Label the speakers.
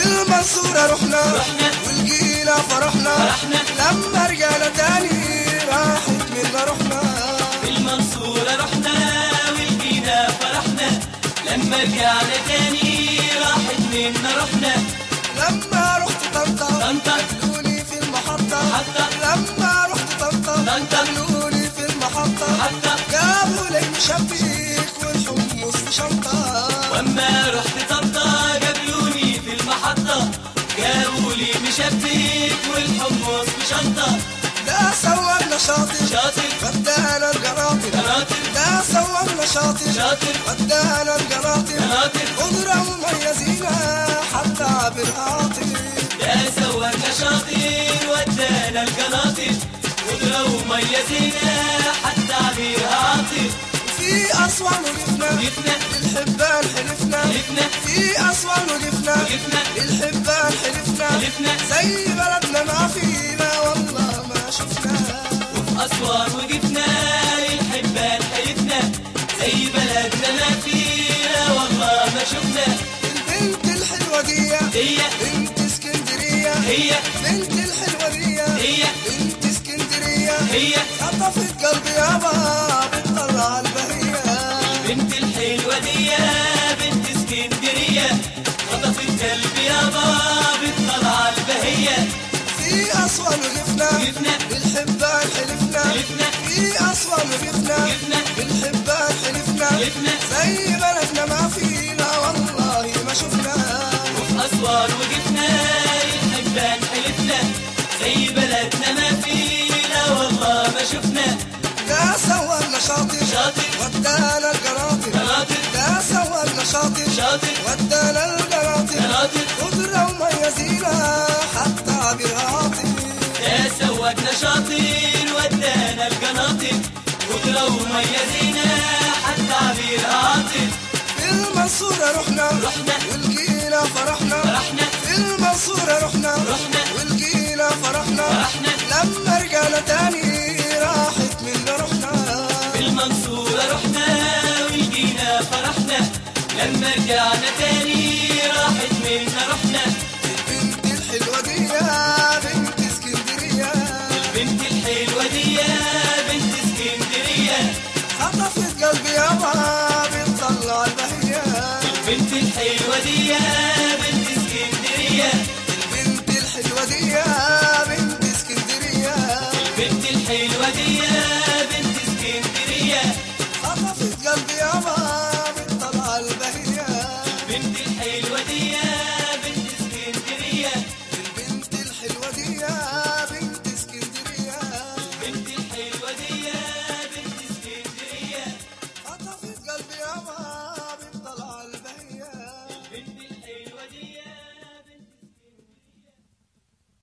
Speaker 1: المنصورة رحنا
Speaker 2: رحنا.
Speaker 1: والجيلة فرحنا
Speaker 2: فرحنا.
Speaker 1: لما رجعنا تاني راحت منا رحنا
Speaker 2: في المنصورة رحنا والجينا فرحنا لما رجعنا تاني راحت منا رحنا
Speaker 1: لما رحت طنطا
Speaker 2: طنطا
Speaker 1: قابلوني في المحطة
Speaker 2: محطة.
Speaker 1: لما رحت طنطا
Speaker 2: طنطا.
Speaker 1: قابلوني في المحطة
Speaker 2: محطة.
Speaker 1: جابوا لي مشبك والحمص في شنطة
Speaker 2: واما رحت طنطا قابلوني في المحطة جابوا لي مشبك والحمص بشنطة
Speaker 1: ده سوقنا شاطر
Speaker 2: شاطر
Speaker 1: ودانا القناطر
Speaker 2: قناطر
Speaker 1: ده سوقنا شاطر
Speaker 2: شاطر
Speaker 1: ودانا القناطر
Speaker 2: قناطر
Speaker 1: قدرة مميزين حتى بالعاطر
Speaker 2: يا سوارنا شاطر ودانا القناطر قدرة وميزينا حتى عبيرها عاطر
Speaker 1: في أسوان وقفنا
Speaker 2: وقفنا
Speaker 1: للحبان حلفنا
Speaker 2: حلفنا
Speaker 1: في أسوان وقفنا
Speaker 2: وقفنا
Speaker 1: للحبان حلفنا
Speaker 2: حلفنا
Speaker 1: زي بلدنا ما فينا والله ما شفنا
Speaker 2: وفي أسوان وقفنا للحبان حلفنا زي بلدنا ما فينا والله ما شفنا
Speaker 1: البنت الحلوة دي
Speaker 2: هي
Speaker 1: بنت اسكندرية
Speaker 2: هي
Speaker 1: بنت الحلوة دي
Speaker 2: هي
Speaker 1: بنت اسكندرية
Speaker 2: هي
Speaker 1: خطفت قلبي يابا بتطلع البهية
Speaker 2: بنت الحلوة دي بنت اسكندرية خطفت قلبي يابا بتطلع البهية
Speaker 1: في أسوان وقفنا
Speaker 2: وقفنا
Speaker 1: بالحبان حلفنا
Speaker 2: حلفنا
Speaker 1: في أسوان وقفنا
Speaker 2: وقفنا
Speaker 1: بالحبان حلفنا
Speaker 2: حلفنا
Speaker 1: زي بلدنا ما فينا والله ما شفنا
Speaker 2: وفي أسوان وقفنا الحبان حلفنا زي بلدنا ما فينا والله ما شفنا
Speaker 1: ده سوالنا شاطر
Speaker 2: شاطر
Speaker 1: ودانا القناطر
Speaker 2: قناطر
Speaker 1: ده سوالنا شاطر
Speaker 2: شاطر
Speaker 1: ودانا القناطر
Speaker 2: قناطر
Speaker 1: قدرة وميزينا حتى بالعاطر
Speaker 2: يا سوقنا شاطر ودانا القناطر قدرة وميزينا حتى عبير عاطر
Speaker 1: في المنصورة رحنا
Speaker 2: رحنا.
Speaker 1: والجينا فرحنا
Speaker 2: فرحنا.
Speaker 1: في المنصورة رحنا
Speaker 2: رحنا.
Speaker 1: والجينا فرحنا
Speaker 2: فرحنا.
Speaker 1: لما رجعنا تاني راحت منا رحنا
Speaker 2: في المنصورة رحنا والجينا فرحنا لما رجعنا تاني راحت منا رحنا
Speaker 1: البنت الحلوة دي يا بنت اسكندرية
Speaker 2: البنت الحلوة دي بنت اسكندرية
Speaker 1: خطفت قلبي يابا بتطلع البهية
Speaker 2: البنت الحلوة دي